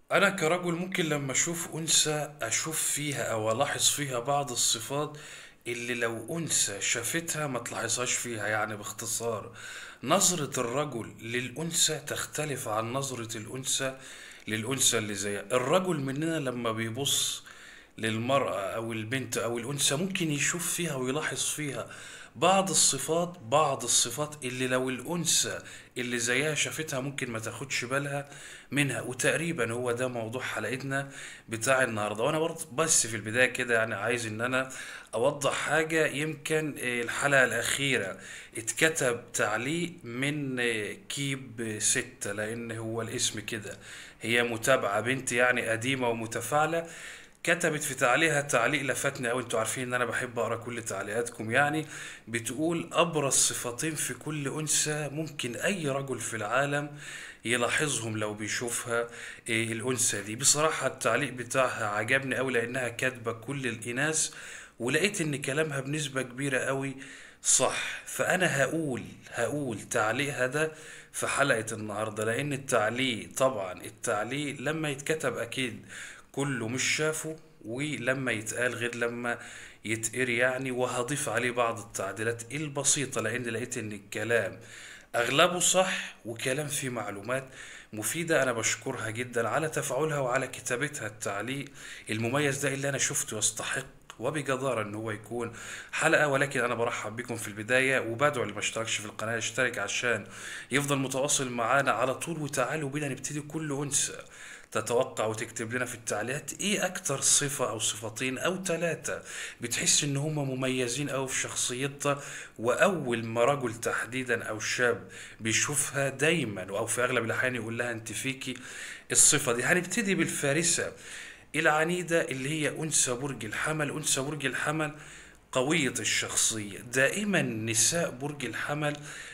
أنا كرجل ممكن لما أشوف أنثى أشوف فيها أو ألاحظ فيها بعض الصفات اللي لو أنثى شافتها ما تلاحظهاش فيها يعني باختصار نظرة الرجل للأنثى تختلف عن نظرة الأنثى للأنثى اللي زيها الرجل مننا لما بيبص للمرأة أو البنت أو الأنثى ممكن يشوف فيها ويلاحظ فيها بعض الصفات بعض الصفات اللي لو الأنثى اللي زيها شافتها ممكن ما تاخدش بالها منها وتقريبا هو ده موضوع حلقتنا بتاع النهارده وانا برضه بس في البداية كده يعني عايز ان انا اوضح حاجة يمكن آه، الحلقة الأخيرة اتكتب تعليق من آه، كيب ستة لأن هو الاسم كده هي متابعة بنت يعني قديمة ومتفاعلة كتبت في تعليقها تعليق لفتني أوي انتوا عارفين ان انا بحب اقرا كل تعليقاتكم يعني بتقول ابرز صفتين في كل انثى ممكن اي رجل في العالم يلاحظهم لو بيشوفها إيه الانثى دي بصراحة التعليق بتاعها عجبني أوي لانها كاتبة كل الاناث ولقيت ان كلامها بنسبة كبيرة قوي صح فانا هقول هقول تعليقها ده في حلقة النهاردة لان التعليق طبعا التعليق لما يتكتب اكيد كله مش شافه ولما يتقال غير لما يتقري يعني وهضيف عليه بعض التعديلات البسيطة لان لقيت ان الكلام اغلبه صح وكلام فيه معلومات مفيدة انا بشكرها جدا على تفاعلها وعلى كتابتها التعليق المميز ده اللي انا شفته يستحق وبجدارة ان هو يكون حلقة ولكن انا برحب بكم في البداية وبدعو اللي ما اشتركش في القناة يشترك عشان يفضل متواصل معانا على طول وتعالوا بينا نبتدي كل انثى تتوقع وتكتب لنا في التعليقات ايه اكتر صفة او صفتين او ثلاثة بتحس ان هم مميزين او في شخصيتها واول ما رجل تحديدا او شاب بيشوفها دايما او في اغلب الاحيان يقول لها انت فيكي الصفة دي هنبتدي بالفارسة العنيدة اللي هي أنثى برج الحمل أنثى برج الحمل قوية الشخصية دائما نساء برج الحمل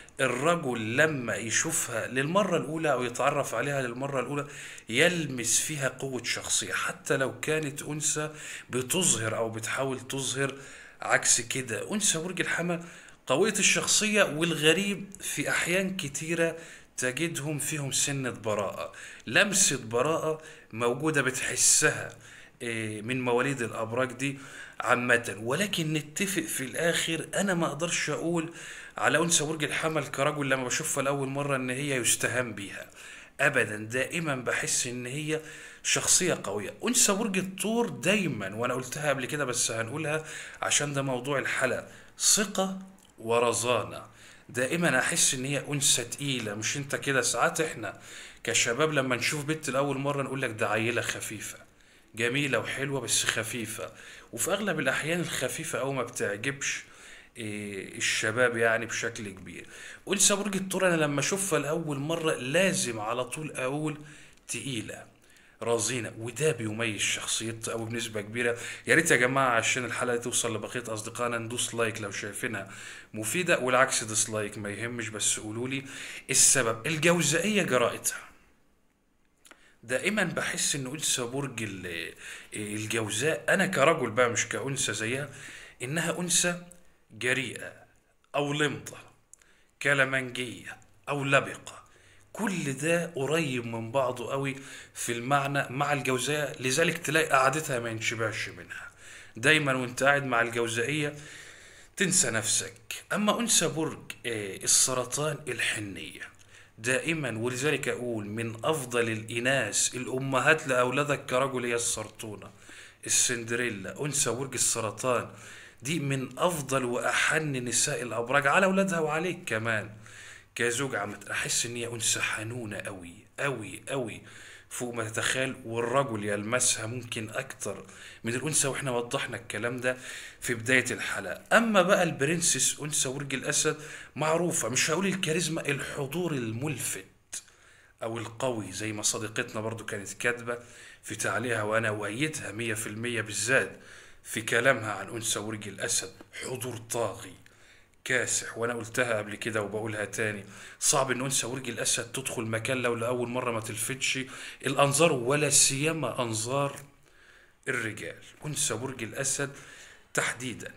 الرجل لما يشوفها للمرة الأولى أو يتعرف عليها للمرة الأولى يلمس فيها قوة شخصية حتى لو كانت أنثى بتظهر أو بتحاول تظهر عكس كده أنثى برج الحمل قوية الشخصية والغريب في أحيان كتيرة تجدهم فيهم سنة براءة لمسة براءة موجودة بتحسها إيه، من مواليد الأبراج دي عامة ولكن نتفق في الآخر أنا ما أقدرش أقول على أنثى برج الحمل كرجل لما بشوفها لأول مرة إن هي يستهان بيها أبدا دائما بحس إن هي شخصية قوية أنثى برج الثور دايما وأنا قلتها قبل كده بس هنقولها عشان ده موضوع الحلقة ثقة ورزانة دائما احس ان هي انثى تقيله مش انت كده ساعات احنا كشباب لما نشوف بنت لاول مره نقول لك ده عيله خفيفه جميله وحلوه بس خفيفه وفي اغلب الاحيان الخفيفه او ما بتعجبش إيه، الشباب يعني بشكل كبير انثى برج الثور انا لما اشوفها لاول مره لازم على طول اقول تقيله رزينة وده بيميز شخصيتها أو بنسبة كبيرة يا ريت يا جماعة عشان الحلقة توصل لبقية أصدقائنا ندوس لايك لو شايفينها مفيدة والعكس ديسلايك ما يهمش بس قولوا لي السبب الجوزائية جرائتها دائما بحس ان انثى برج ال- الجوزاء انا كرجل بقى مش كأنثى زيها انها انثى جريئة او لمضة كلمنجية او لبقة كل ده قريب من بعضه قوي في المعنى مع الجوزاء لذلك تلاقي قعدتها ما ينشبعش منها دايما وانت قاعد مع الجوزائية تنسى نفسك أما أنثى برج آه، السرطان الحنية دائما ولذلك أقول من أفضل الإناث الأمهات لأولادك كرجل هي السرطونة السندريلا أنثى برج السرطان دي من أفضل وأحن نساء الأبراج على أولادها وعليك كمان كزوج عم أحس إن هي أنثى حنونة أوي أوي أوي فوق ما تتخيل والرجل يلمسها ممكن أكتر من الأنثى وإحنا وضحنا الكلام ده في بداية الحلقة أما بقى البرنسس أنثى برج الأسد معروفة مش هقول الكاريزما الحضور الملفت او القوي زي ما صديقتنا برضو كانت كاتبة في تعليقها وانا اؤيدها مية في المية بالذات في كلامها عن انثى برج الاسد حضور طاغي كاسح وانا قلتها قبل كده وبقولها تاني صعب ان انثى برج الاسد تدخل مكان لو لاول مرة ما تلفتش الانظار ولا سيما انظار الرجال انثى برج الاسد تحديدا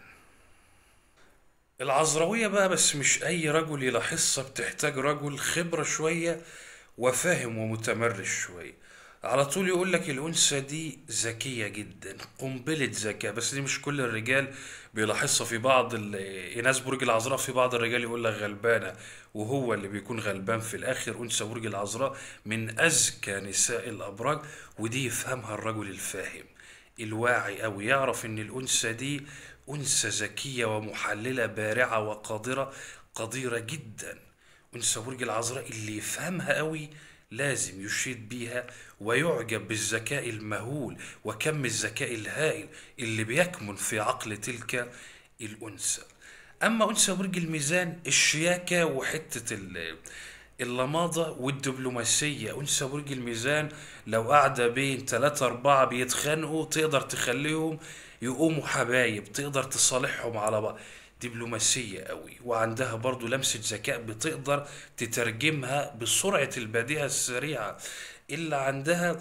العذراوية بقى بس مش أي رجل يلاحظها بتحتاج رجل خبرة شوية وفاهم ومتمرس شوية على طول يقول لك الأنثى دي ذكية جدا قنبلة ذكاء بس دي مش كل الرجال بيلاحظها في بعض ال- ناس برج العذراء في بعض الرجال يقول لك غلبانة وهو اللي بيكون غلبان في الآخر أنثى برج العذراء من أذكى نساء الأبراج ودي يفهمها الرجل الفاهم الواعي أوي يعرف إن الأنثى دي أنثى ذكية ومحللة بارعة وقادرة قديرة جدا أنثى برج العذراء اللي يفهمها قوي لازم يشيد بيها ويعجب بالذكاء المهول وكم الذكاء الهائل اللي بيكمن في عقل تلك الأنثى أما أنثى برج الميزان الشياكة وحتة ال- اللماضة والدبلوماسية أنثى برج الميزان لو قاعدة بين تلاتة أربعة بيتخانقوا تقدر تخليهم يقوموا حبايب تقدر تصالحهم على بعض دبلوماسية قوي وعندها برضو لمسة ذكاء بتقدر تترجمها بسرعة البديهة السريعة اللي عندها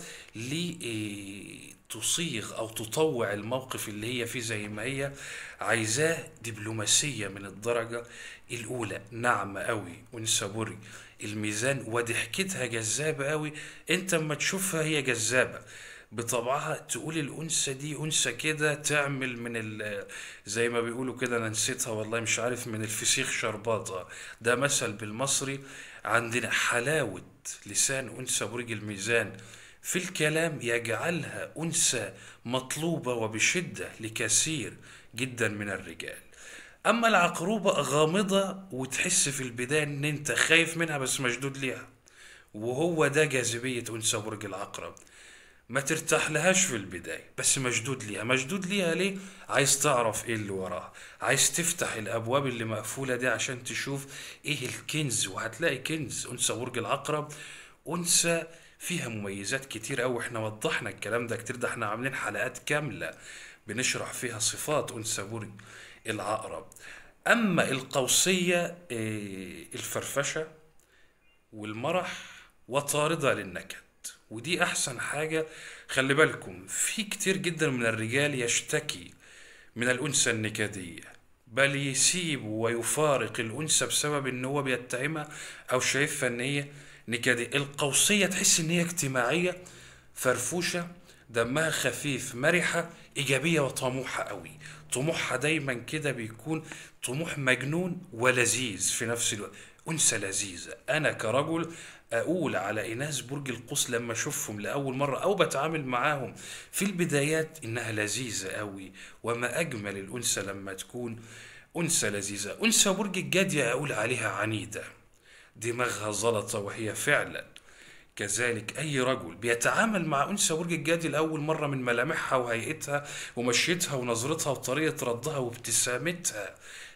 لتصيغ أو تطوع الموقف اللي هي فيه زي ما هي عايزاه دبلوماسية من الدرجة الأولى ناعمة قوي ونسى برج الميزان وضحكتها جذابة قوي انت اما تشوفها هي جذابة بطبعها تقول الأنثى دي أنثى كده تعمل من ال زي ما بيقولوا كده أنا نسيتها والله مش عارف من الفسيخ شرباطة ده مثل بالمصري عندنا حلاوة لسان أنثى برج الميزان في الكلام يجعلها أنثى مطلوبة وبشدة لكثير جدا من الرجال أما العقروبة غامضة وتحس في البداية إن أنت خايف منها بس مشدود ليها وهو ده جاذبية أنثى برج العقرب ما ترتاح لهاش في البداية بس مشدود ليها مشدود ليها ليه عايز تعرف ايه اللي وراها عايز تفتح الابواب اللي مقفولة دي عشان تشوف ايه الكنز وهتلاقي كنز انثى برج العقرب انثى فيها مميزات كتير اوي احنا وضحنا الكلام ده كتير ده احنا عاملين حلقات كاملة بنشرح فيها صفات انثى برج العقرب اما القوسية إيه، الفرفشة والمرح وطاردة للنكد ودي احسن حاجة خلي بالكم في كتير جدا من الرجال يشتكي من الانثى النكدية بل يسيب ويفارق الانثى بسبب ان هو بيتهمها او شايفها ان هي نكدية القوسية تحس ان هي اجتماعية فرفوشة دمها خفيف مرحة إيجابية وطموحة قوي طموحها دايما كده بيكون طموح مجنون ولذيذ في نفس الوقت أنثى لذيذة أنا كرجل أقول على إناث برج القوس لما أشوفهم لأول مرة أو بتعامل معاهم في البدايات إنها لذيذة قوي وما أجمل الأنثى لما تكون أنثى لذيذة أنثى برج الجدي أقول عليها عنيدة دماغها زلطة وهي فعلا كذلك أي رجل بيتعامل مع أنثى برج الجدي لأول مرة من ملامحها وهيئتها ومشيتها ونظرتها وطريقة ردها وابتسامتها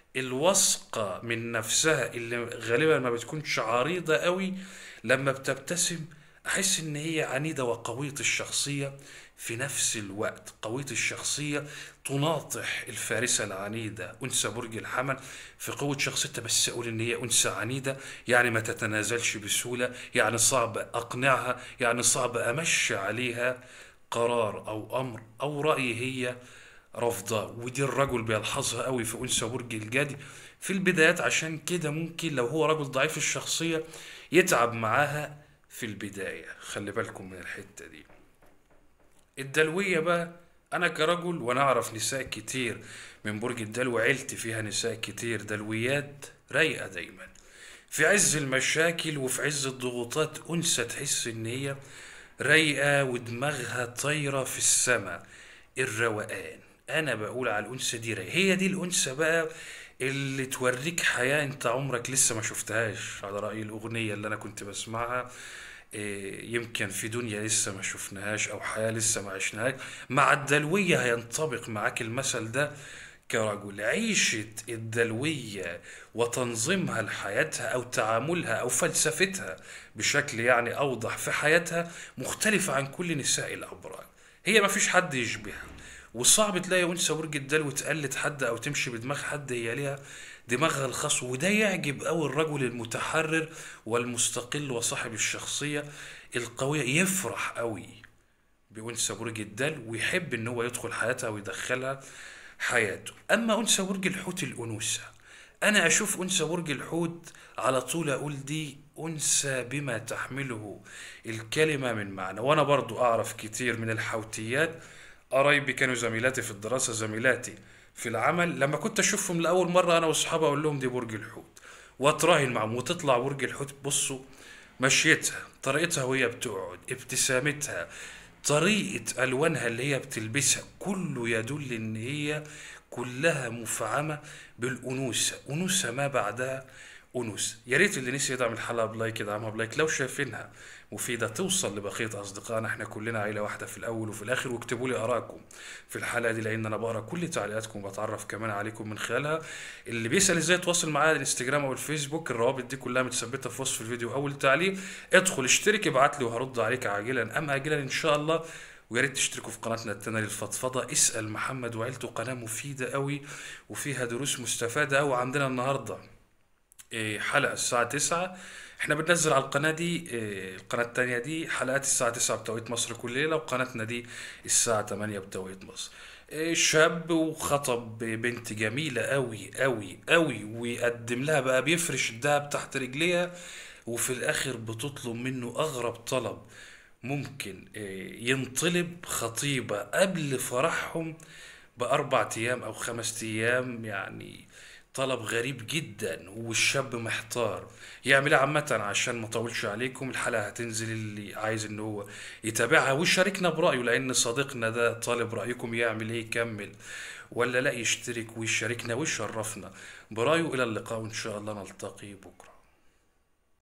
الواثقة من نفسها اللي غالبا ما بتكونش عريضة قوي لما بتبتسم أحس إن هي عنيدة وقوية الشخصية في نفس الوقت قوية الشخصية تناطح الفارسة العنيدة أنثى برج الحمل في قوة شخصيتها بس أقول إن هي أنثى عنيدة يعني ما تتنازلش بسهولة يعني صعب أقنعها يعني صعب أمشي عليها قرار أو أمر أو رأي هي رافضة ودي الرجل بيلحظها قوي في أنثى برج الجدي في البدايات عشان كده ممكن لو هو رجل ضعيف الشخصية يتعب معاها في البداية خلي بالكم من الحتة دي الدلوية بقى أنا كرجل وأنا أعرف نساء كتير من برج الدلو عيلتي فيها نساء كتير دلويات رايقة دايما في عز المشاكل وفي عز الضغوطات أنثى تحس إن هي رايقة ودماغها طايرة في السماء الروقان أنا بقول على الأنثى دي رايقة هي دي الأنثى بقى اللي توريك حياة أنت عمرك لسه ما شفتهاش على رأي الأغنية اللي أنا كنت بسمعها إيه، يمكن في دنيا لسه ما شفناهاش او حياة لسه ما عشناهاش مع الدلوية هينطبق معاك المثل ده كرجل عيشة الدلوية وتنظيمها لحياتها او تعاملها او فلسفتها بشكل يعني اوضح في حياتها مختلفة عن كل نساء الابراج هي ما فيش حد يشبهها وصعب تلاقي انثى برج الدلو تقلد حد او تمشي بدماغ حد هي ليها دماغها الخاص وده يعجب أوي الرجل المتحرر والمستقل وصاحب الشخصية القوية يفرح قوي بأنثى برج الدلو ويحب إن هو يدخل حياتها ويدخلها حياته أما أنثى برج الحوت الأنوثة أنا أشوف أنثى برج الحوت على طول أقول دي أنثى بما تحمله الكلمة من معنى وأنا برضو أعرف كتير من الحوتيات قرايبي كانوا زميلاتي في الدراسة زميلاتي في العمل لما كنت أشوفهم لأول مرة أنا وأصحابي أقول لهم دي برج الحوت وأتراهن معهم وتطلع برج الحوت بصوا مشيتها طريقتها وهي بتقعد ابتسامتها طريقة ألوانها اللي هي بتلبسها كله يدل إن هي كلها مفعمة بالأنوثة أنوثة ما بعدها أنوثة يا ريت اللي نسي يدعم الحلقة بلايك يدعمها بلايك لو شايفينها مفيدة توصل لبقية أصدقائنا احنا كلنا عيلة واحدة في الأول وفي الآخر واكتبوا لي آراءكم في الحلقة دي لأن أنا بقرا كل تعليقاتكم وبتعرف كمان عليكم من خلالها اللي بيسأل ازاي يتواصل معايا على الانستجرام أو الفيسبوك الروابط دي كلها متثبتة في وصف الفيديو أول تعليق ادخل اشترك ابعت لي وهرد عليك عاجلا أم آجلا إن شاء الله ويا ريت تشتركوا في قناتنا التانية للفضفضة اسأل محمد وعيلته قناة مفيدة قوي وفيها دروس مستفادة قوي عندنا النهاردة إيه، حلقة الساعة تسعة احنا بننزل على القناة دي إيه، القناة التانية دي حلقات الساعة تسعة بتوقيت مصر كل ليلة وقناتنا دي الساعة تمانية بتوقيت مصر إيه، شاب وخطب بنت جميلة قوي قوي قوي ويقدم لها بقى بيفرش الدهب تحت رجليها وفي الآخر بتطلب منه أغرب طلب ممكن إيه، ينطلب خطيبة قبل فرحهم بأربع أيام أو خمس أيام يعني طلب غريب جدا والشاب محتار يعمل إيه عامة عشان ما اطولش عليكم الحلقة هتنزل اللي عايز ان هو يتابعها ويشاركنا برأيه لان صديقنا ده طالب رأيكم يعمل ايه يكمل ولا لا يشترك ويشاركنا ويشرفنا برأيه الى اللقاء وان شاء الله نلتقي بكرة